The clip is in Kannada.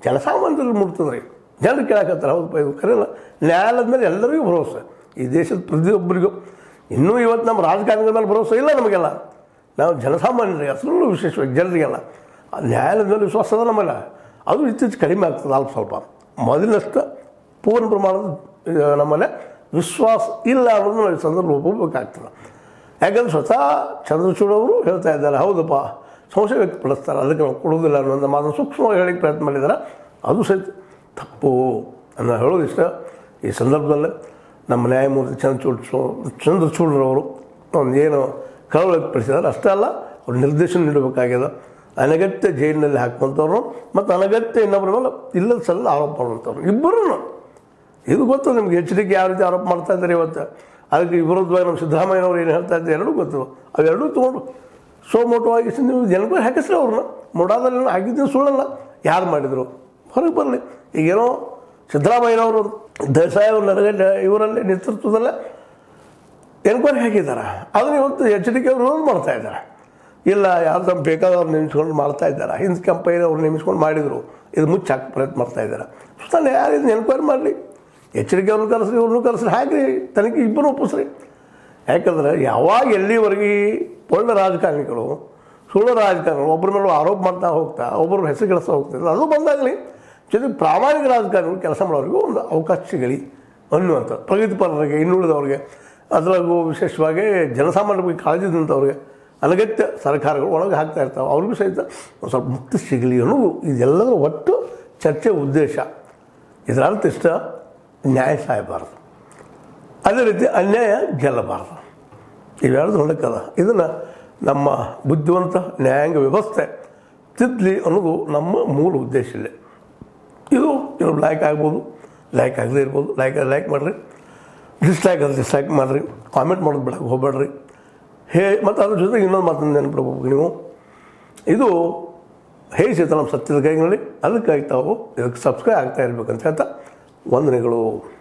ಜನಸಾಮಾನ್ಯರಲ್ಲಿ ಮುಟ್ತದೆ ರೀ ಜನರು ಕೇಳಕತ್ತಾರೆ ಹೌದಪ್ಪ ಇದು ಕರೆಯಲ್ಲ ನ್ಯಾಯಾಲಯದ ಮೇಲೆ ಎಲ್ಲರಿಗೂ ಭರವಸೆ ಈ ದೇಶದ ಪ್ರತಿಯೊಬ್ಬರಿಗೂ ಇನ್ನೂ ಇವತ್ತು ನಮ್ಮ ರಾಜಕಾರಣಿಗಳ ಮೇಲೆ ಭರವಸೆ ಇಲ್ಲ ನಮಗೆಲ್ಲ ನಾವು ಜನಸಾಮಾನ್ಯರಿಗೆ ಅದರಲ್ಲೂ ವಿಶೇಷವಾಗಿ ಜನರಿಗೆಲ್ಲ ಆ ನ್ಯಾಯಾಲಯದ ಮೇಲೆ ವಿಶ್ವಾಸ ಅದ ನಮ್ಮಲ್ಲ ಅದು ಇತ್ತೀಚೆಗೆ ಕಡಿಮೆ ಆಗ್ತದೆ ಅಲ್ಪ ಸ್ವಲ್ಪ ಮೊದಲಿನಷ್ಟು ಪೂರ್ಣ ಪ್ರಮಾಣದ ಆ, ನಮ್ಮಲ್ಲಿ ವಿಶ್ವಾಸ ಇಲ್ಲ ಅನ್ನೋದು ನಾವು ಈ ಸಂದರ್ಭ ಒಪ್ಪಬೇಕಾಗ್ತದೆ ಯಾಕಂದ್ರೆ ಸ್ವತಃ ಚಂದ್ರಚೂಡ್ ಅವರು ಹೇಳ್ತಾ ಇದ್ದಾರೆ ಹೌದಪ್ಪ ಸಂಶಯ ವ್ಯಕ್ತಪಡಿಸ್ತಾರೆ ಅದಕ್ಕೆ ನಾವು ಕೊಡೋದಿಲ್ಲ ಅನ್ನೋ ಮಾತನ್ನು ಸೂಕ್ಷ್ಮವಾಗಿ ಹೇಳಿಕ್ಕೆ ಪ್ರಯತ್ನ ಮಾಡಿದ್ದಾರೆ ಅದು ಸಹಿತ ತಪ್ಪು ಅನ್ನೋ ಹೇಳೋದು ಇಷ್ಟ ಈ ಸಂದರ್ಭದಲ್ಲಿ ನಮ್ಮ ನ್ಯಾಯಮೂರ್ತಿ ಚಂದ್ರಚೂಡ್ ಚಂದ್ರಚೂಡ್ರವರು ಒಂದು ಏನು ಕಳವಳ ವ್ಯಕ್ತಪಡಿಸಿದ್ದಾರೆ ಅಷ್ಟೇ ಅಲ್ಲ ಅವ್ರು ನಿರ್ದೇಶನ ನೀಡಬೇಕಾಗ್ಯದ ಅನಗತ್ಯ ಜೈಲಿನಲ್ಲಿ ಹಾಕುವಂಥವ್ರು ಮತ್ತು ಅನಗತ್ಯ ಇನ್ನೊಬ್ಬರ ಮೇಲೆ ಇಲ್ಲದ ಸಲ್ಲ ಆರೋಪ ಮಾಡುವಂಥವ್ರು ಇಬ್ಬರೂ ಇದು ಗೊತ್ತು ನಿಮ್ಗೆ ಎಚ್ಚರಿಕೆ ಯಾವ ರೀತಿ ಆರೋಪ ಮಾಡ್ತಾ ಇದ್ದಾರೆ ಇವತ್ತು ಅದಕ್ಕೆ ವಿರೋಧವಾಗಿ ನಮ್ಮ ಸಿದ್ದರಾಮಯ್ಯನವರು ಏನು ಹೇಳ್ತಾ ಇದ್ದಾರೆ ಎರಡೂ ಗೊತ್ತು ಅವೆರಡೂ ತೊಗೊಂಡು ಸೋಮೋಟವಾಗಿ ನೀವು ಜನಗಳು ಹಾಕಿಸ್ರಿ ಅವ್ರನ್ನ ಮೊಡಾದಲ್ಲಿ ಹಾಕಿದ್ದೀನಿ ಸುಳ್ಳಲ್ಲ ಯಾರು ಮಾಡಿದರು ಹೊರಗೆ ಬರಲಿ ಈಗೇನೋ ಸಿದ್ದರಾಮಯ್ಯನವರು ದೇಸಾಯಿ ಅವ್ರ ನರಗಡ್ಡ ಇವರಲ್ಲಿ ನೇತೃತ್ವದಲ್ಲೇ ಎನ್ಕ್ವೈರಿ ಹಾಕಿದ್ದಾರೆ ಅದನ್ನು ಇವತ್ತು ಎಚ್ಚರಿಕೆ ವಿರೋಧ ಮಾಡ್ತಾ ಇದ್ದಾರೆ ಇಲ್ಲ ಯಾರು ತಮ್ಮ ಬೇಕಾದವ್ರು ನೇಮಿಸ್ಕೊಂಡು ಮಾಡ್ತಾ ಇದ್ದಾರೆ ಹಿಂದೆ ಕಂಪನಿ ಅವ್ರು ನೇಮಿಸ್ಕೊಂಡು ಮಾಡಿದರು ಇದು ಮುಚ್ಚಾಕ ಪ್ರಯತ್ನ ಮಾಡ್ತಾ ಇದ್ದಾರೆ ಸುತ್ತಾನೆ ಯಾರು ಇದನ್ನ ಎನ್ಕ್ವೈರಿ ಮಾಡಲಿ ಎಚ್ಚರಿಕೆ ಅವ್ರನ್ನ ಕರೆಸ್ರಿ ಇವ್ರನ್ನೂ ಕರೆಸ್ರಿ ಹಾಕ್ರಿ ತನಿಖೆ ಇಬ್ಬರು ಒಪ್ಪಿಸ್ರಿ ಯಾಕಂದ್ರೆ ಯಾವಾಗ ಎಲ್ಲಿವರೆಗೆ ಒಳ್ಳೆ ರಾಜಕಾರಣಿಗಳು ಸುಳ್ಳು ರಾಜಕಾರಣಿಗಳು ಒಬ್ಬರ ಮೇಲೆ ಆರೋಪ ಮಾಡ್ತಾ ಹೋಗ್ತಾ ಒಬ್ಬರು ಹೆಸರು ಗಳಿಸ್ತಾ ಹೋಗ್ತಿದ್ರು ಅದು ಬಂದಾಗಲಿ ಜೊತೆಗೆ ಪ್ರಾಮಾಣಿಕ ರಾಜಕಾರಣಿಗಳು ಕೆಲಸ ಮಾಡೋರಿಗೂ ಒಂದು ಅವಕಾಶ ಸಿಗಲಿ ಅನ್ನುವಂಥ ಪ್ರಗತಿಪರರಿಗೆ ಇನ್ನುಳಿದವ್ರಿಗೆ ಅದರಾಗೂ ವಿಶೇಷವಾಗಿ ಜನಸಾಮಾನ್ಯರ ಬಗ್ಗೆ ಕಾಳಜಿದಂಥವ್ರಿಗೆ ಅನಗತ್ಯ ಸರ್ಕಾರಗಳು ಒಳಗೆ ಹಾಕ್ತಾ ಇರ್ತಾವೆ ಅವ್ರಿಗೂ ಸಹಿತ ಒಂದು ಸ್ವಲ್ಪ ಮುಕ್ತಿ ಸಿಗಲಿ ಅನ್ನೋದು ಇದೆಲ್ಲದರ ಒಟ್ಟು ಚರ್ಚೆ ಉದ್ದೇಶ ಇದರ ಅರ್ಥ ಇಷ್ಟ ನ್ಯಾಯ ಸಾಯಬಾರದು ಅದೇ ರೀತಿ ಅನ್ಯಾಯ ಗೆಲ್ಲಬಾರದು ಇವೆರಡು ಹೊಂದಕ್ಕದ ಇದನ್ನು ನಮ್ಮ ಬುದ್ಧಿವಂತ ನ್ಯಾಯಾಂಗ ವ್ಯವಸ್ಥೆ ತಿದ್ದಲಿ ಅನ್ನೋದು ನಮ್ಮ ಮೂಲ ಉದ್ದೇಶ ಇಲ್ಲಿ ಇದು ಕೆಲವು ಲೈಕ್ ಆಗ್ಬೋದು ಲೈಕ್ ಆಗದೇ ಇರ್ಬೋದು ಲೈಕ್ ಲೈಕ್ ಮಾಡಿರಿ ಡಿಸ್ಲೈಕ್ ಅದು ಡಿಸ್ಲೈಕ್ ಮಾಡಿರಿ ಕಾಮೆಂಟ್ ಮಾಡೋದು ಬಿಡಕ್ಕೆ ಹೋಗ್ಬೇಡ್ರಿ ಹೇ ಮತ್ತು ಅದ್ರ ಜೊತೆಗೆ ಇನ್ನೊಂದು ಮಾತನ್ನು ನೆನಪಿಡ್ಬೇಕು ನೀವು ಇದು ಹೇ ನಮ್ಮ ಸತ್ಯದ ಕೈಗಳಲ್ಲಿ ಅದಕ್ಕಾಗಿ ತಾವು ಇದಕ್ಕೆ ಸಬ್ಸ್ಕ್ರೈಬ್ ಆಗ್ತಾ ಇರ್ಬೇಕಂತ ಹೇಳ್ತಾ ವಂದನೆಗಳು